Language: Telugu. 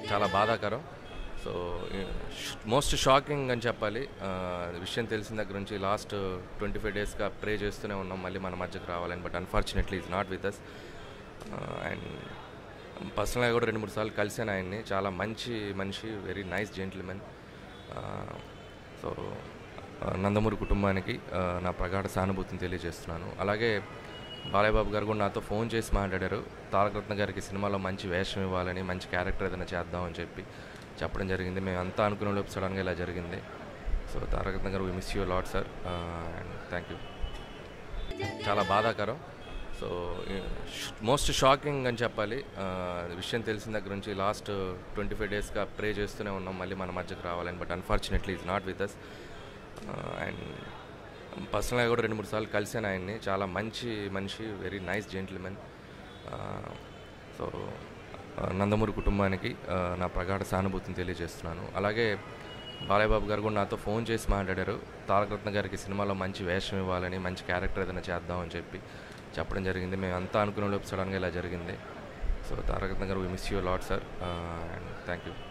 చాలా బాధాకరం సో మోస్ట్ షాకింగ్ అని చెప్పాలి ఆ, విషయం తెలిసిన దగ్గర నుంచి లాస్ట్ ట్వంటీ ఫైవ్ డేస్గా ప్రే చేస్తూనే ఉన్నాం మళ్ళీ మన మధ్యకు రావాలని but unfortunately is not with us and పర్సనల్గా కూడా రెండు మూడు సార్లు కలిసాను ఆయన్ని చాలా మంచి మనిషి very nice gentlemen so Nandamuri కుటుంబానికి ఆ, నా ప్రగాఢ సానుభూతిని తెలియజేస్తున్నాను అలాగే బాలయ్య బాబు గారు కూడా నాతో ఫోన్ చేసి మాట్లాడారు తారకరత్న గారికి సినిమాలో మంచి వేషం ఇవ్వాలని మంచి క్యారెక్టర్ ఏదైనా చేద్దామని చెప్పి చెప్పడం జరిగింది మేము అంతా అనుకునే లోపు సడన్గా ఇలా జరిగింది సో తారకరత్న గారు we miss you lot sir and thank you చాలా బాధాకరం సో మోస్ట్ షాకింగ్ అని చెప్పాలి ఆ, విషయం తెలిసిన దగ్గర నుంచి లాస్ట్ ట్వంటీ ఫైవ్ డేస్గా ప్రే చేస్తూనే ఉన్నాం మళ్ళీ మన మధ్యకు రావాలని but unfortunately is not with us and పర్సనల్గా కూడా రెండు మూడు సార్లు కలిసాను ఆయన్ని చాలా మంచి మనిషి very nice gentlemen so Nandamuri కుటుంబానికి ఆ, నా ప్రగాఢ సానుభూతిని తెలియజేస్తున్నాను అలాగే బాలయ్య బాబు గారు కూడా నాతో ఫోన్ చేసి మాట్లాడారు తారకరత్న గారికి సినిమాలో మంచి వేషం ఇవ్వాలని మంచి క్యారెక్టర్ ఏదైనా చేద్దామని చెప్పి చెప్పడం జరిగింది మేము అంతా అనుకునే లోపు సడన్గా ఇలా జరిగింది సో తారకరత్న గారు we miss you lot sir and thank you